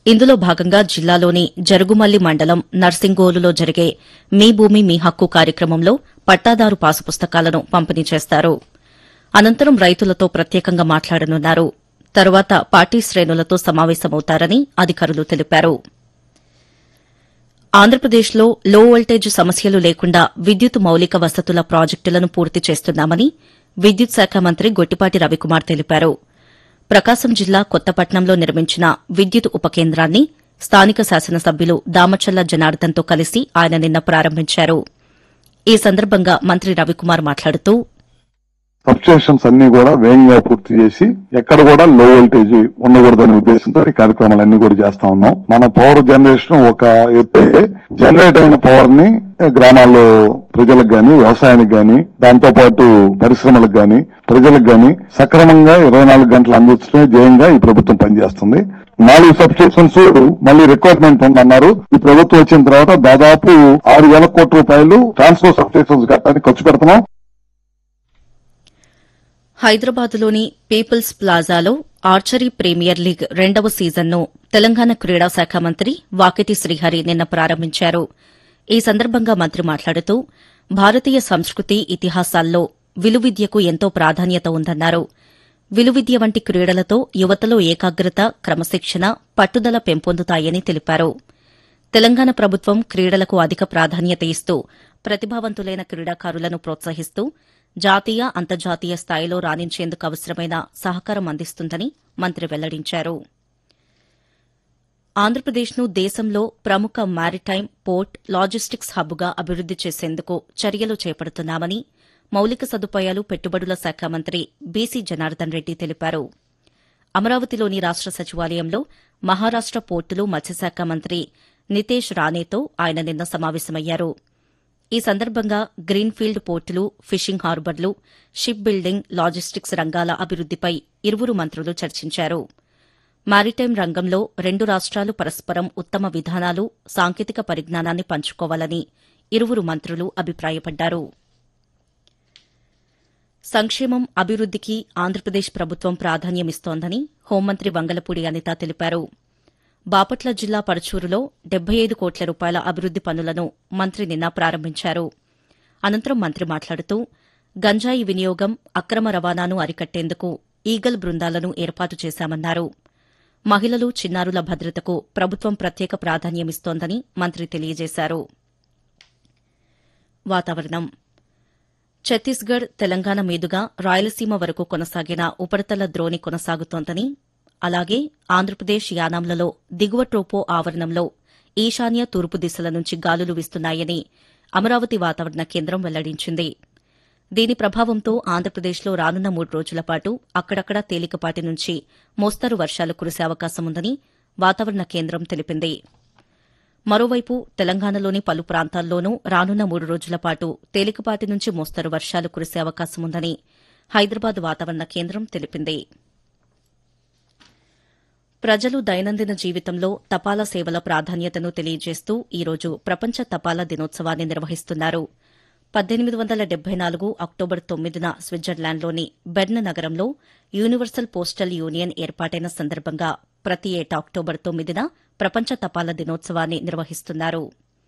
ఇందులో భాగంగా జిల్లాలోని జరుగుమల్లి మండలం నర్సింగోలులో జరిగే మీ భూమి మీ హక్కు కార్యక్రమంలో పట్టాదారు పాసు పుస్తకాలను పంపిణీ చేస్తారు అనంతరం రైతులతో ప్రత్యేకంగా మాట్లాడనున్నారు తరువాత పార్టీ శ్రేణులతో సమావేశమవుతారని అధికారులు తెలిపారు ఆంధ్రప్రదేశ్లో లో వోల్టేజ్ సమస్యలు లేకుండా విద్యుత్ మౌలిక వసతుల ప్రాజెక్టులను పూర్తి చేస్తున్నామని విద్యుత్ శాఖ మంత్రి గొట్టిపాటి రవికుమార్ తెలిపారు ప్రకాశం జిల్లా కొత్తపట్నంలో నిర్మించిన విద్యుత్ ఉప కేంద్రాన్ని స్థానిక శాసనసభ్యులు దామచల్ల జనార్దన్తో కలిసి ఆయన నిన్న ప్రారంభించారు ఈ సందర్భంగా మంత్రి రవికుమార్ మాట్లాడుతూ సబ్స్టేషన్స్ అన్ని కూడా వేగంగా పూర్తి చేసి ఎక్కడ కూడా లో వోల్టేజ్ ఉండకూడదనే ఉద్దేశంతో ఈ కార్యక్రమాలన్నీ కూడా చేస్తా ఉన్నాం మన పవర్ జనరేషన్ ఒక ఎత్తే జనరేట్ అయిన పవర్ ని గ్రామాల్లో ప్రజలకు గాని వ్యవసాయానికి గాని దాంతో పాటు పరిశ్రమలకు గాని ప్రజలకు గాని సక్రమంగా ఇరవై నాలుగు గంటలు అందించడమే ధ్యేయంగా ఈ ప్రభుత్వం పనిచేస్తుంది నాలుగు సబ్స్టేషన్స్ మళ్ళీ రిక్వైర్మెంట్ ఉందన్నారు ఈ ప్రభుత్వం వచ్చిన తర్వాత దాదాపు ఆరు వేల కోట్ల రూపాయలు ట్రాన్స్ఫర్ సబ్స్టేషన్స్ కట్టడానికి ఖర్చు పెడుతున్నాం హైదరాబాద్లోని పీపుల్స్ ప్లాజాలో ఆర్చరీ ప్రీమియర్ లీగ్ రెండవ సీజన్ను తెలంగాణ క్రీడా శాఖ మంత్రి వాకిటి శ్రీహరి నిన్న ప్రారంభించారు ఈ సందర్భంగా మంత్రి మాట్లాడుతూ భారతీయ సంస్కృతి ఇతిహాసాల్లో విలువిద్యకు ఎంతో ప్రాధాన్యత ఉందన్నారు విలువిద్య వంటి క్రీడలతో యువతలో ఏకాగ్రత క్రమశిక్షణ పట్టుదల పెంపొందుతాయని తెలిపారు తెలంగాణ ప్రభుత్వం క్రీడలకు అధిక ప్రాధాన్యత ఇస్తూ ప్రతిభావంతులైన క్రీడాకారులను ప్రోత్సహిస్తూ జాతీయ అంతర్జాతీయ స్థాయిలో రాణించేందుకు అవసరమైన సహకారం అందిస్తుందని మంత్రి వెల్లడించారు ఆంధ్రప్రదేశ్ను దేశంలో ప్రముఖ మారిటైమ్ పోర్ట్ లాజిస్టిక్స్ హబ్గా అభివృద్ది చేసేందుకు చర్యలు చేపడుతున్నామని మౌలిక సదుపాయాలు పెట్టుబడుల శాఖ మంత్రి బీసీ జనార్దన్ రెడ్డి తెలిపారు అమరావతిలోని రాష్ట సచివాలయంలో మహారాష్ట పోర్టులు మత్స్యశాఖ మంత్రి నితేష్ రానేతో ఆయన నిన్న సమావేశమయ్యారు ఈ సందర్భంగా గ్రీన్ఫీల్డ్ పోర్టులు ఫిషింగ్ హార్బర్లు షిప్ బిల్డింగ్ లాజిస్టిక్స్ రంగాల అభివృద్దిపై ఇరువురు మంత్రులు చర్చించారు మారిటైమ్ రంగంలో రెండు రాష్ట్రాలు పరస్పరం ఉత్తమ విధానాలు సాంకేతిక పరిజ్ఞానాన్ని పంచుకోవాలని ఇరువురు మంత్రులు అభిప్రాయపడ్డారు సంక్షేమం అభివృద్దికి ఆంధ్రప్రదేశ్ ప్రభుత్వం ప్రాధాన్యమిస్తోందని హోంమంత్రి వంగలపూడి అనిత తెలిపారు బాపట్ల జిల్లా పరచూరులో డెబ్బై ఐదు కోట్ల రూపాయల అభివృద్ది పనులను మంత్రి నిన్న ప్రారంభించారు అనంతరం మంత్రి మాట్లాడుతూ గంజాయి వినియోగం అక్రమ రవాణాను అరికట్టేందుకు ఈగల్ బృందాలను ఏర్పాటు చేశామన్నారు మహిళలు చిన్నారుల భద్రతకు ప్రభుత్వం ప్రత్యేక ప్రాధాన్యమిస్తోందని మంత్రి తెలియజేశారు వాతావరణం ఛత్తీస్గఢ్ తెలంగాణ మీదుగా రాయలసీమ వరకు కొనసాగిన ఉపరితల ద్రోణి కొనసాగుతోందని అలాగే ఆంధ్రప్రదేశ్ యానాంలలో దిగువ ట్రోపో ఆవరణంలో ఈశాన్య తూర్పు దిశల నుంచి గాలులు వీస్తున్నాయని అమరావతి వాతావరణ కేంద్రం వెల్లడించింది దీని ప్రభావంతో ఆంధ్రప్రదేశ్లో రానున్న మూడు రోజుల పాటు అక్కడక్కడా తేలికపాటి నుంచి మోస్తరు వర్షాలు కురిసే అవకాశముందని వాతావరణ కేంద్రం తెలిపింది మరోవైపు తెలంగాణలోని పలు ప్రాంతాల్లోనూ రానున్న మూడు రోజుల పాటు తేలికపాటి నుంచి మోస్తరు వర్షాలు కురిసే అవకాశముందని హైదరాబాద్ వాతావరణ కేంద్రం తెలిపింది ప్రజలు దైనందిన జీవితంలో తపాలా సేవల ప్రాధాన్యతను తెలియజేస్తూ ఈ రోజు ప్రపంచ తపాలా దినోత్సవాన్ని నిర్వహిస్తున్నారు పద్దెనిమిది వందల డెబ్బై నాలుగు అక్టోబర్ తొమ్మిదిన స్విట్జర్లాండ్లోని బెర్న్ నగరంలో యూనివర్సల్ పోస్టల్ యూనియన్ ఏర్పాటైన సందర్భంగా ప్రతి ఏటా అక్టోబర్ తొమ్మిదిన ప్రపంచ తపాలా దినోత్సవాన్ని నిర్వహిస్తున్నారు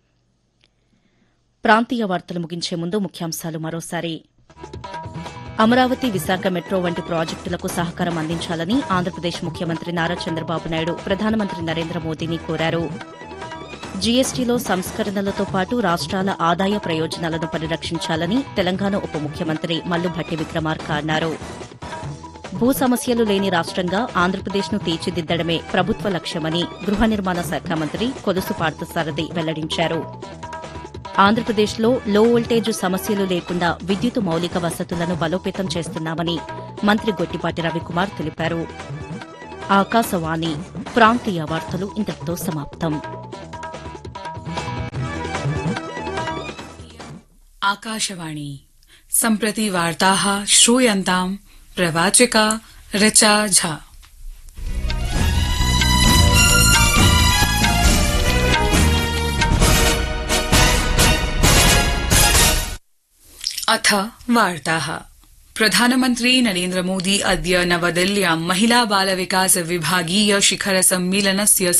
ప్రాంతీయ వార్తలు ముగించే ముందు ముఖ్యాంశాలు మరోసారి అమరావతి విశాఖ మెట్రో వంటి ప్రాజెక్టులకు సహకారం అందించాలని ఆంధ్రప్రదేశ్ ముఖ్యమంత్రి నారా చంద్రబాబు నాయుడు ప్రధానమంత్రి నరేంద్ర మోదీని కోరారు జీఎస్టీలో సంస్కరణలతో పాటు రాష్ట్రాల ఆదాయ ప్రయోజనాలను పరిరక్షించాలని తెలంగాణ ఉప ముఖ్యమంత్రి మల్లుభట్టి విక్రమార్క అన్నారు భూ సమస్యలు లేని రాష్ట్రంగా ఆంధ్రప్రదేశ్ను తీర్చిదిద్దడమే ప్రభుత్వ లక్ష్యమని గృహ నిర్మాణ శాఖ మంత్రి కొలుసు పార్థసారథి వెల్లడించారు ఆంధ్రప్రదేశ్లో లో వోల్టేజ్ సమస్యలు లేకుండా విద్యుత్ మౌలిక వసతులను బలోపేతం చేస్తున్నామని మంత్రి గొట్టిపాటి రవికుమార్ తెలిపారు ఆకాశవాణి ప్రాంతీయ వార్తలు ఇంతటితో సమాప్తం आकाशवाणी सम्प्रति वार्ताः श्रूयन्ताम् प्रवाचिका ऋचा झा अथ वार्ताः प्रधानमन्त्री नरेन्द्रमोदी अद्य नवदिल्ल्यां महिला बाल विकास विभागीय शिखर सम्मेलनस्य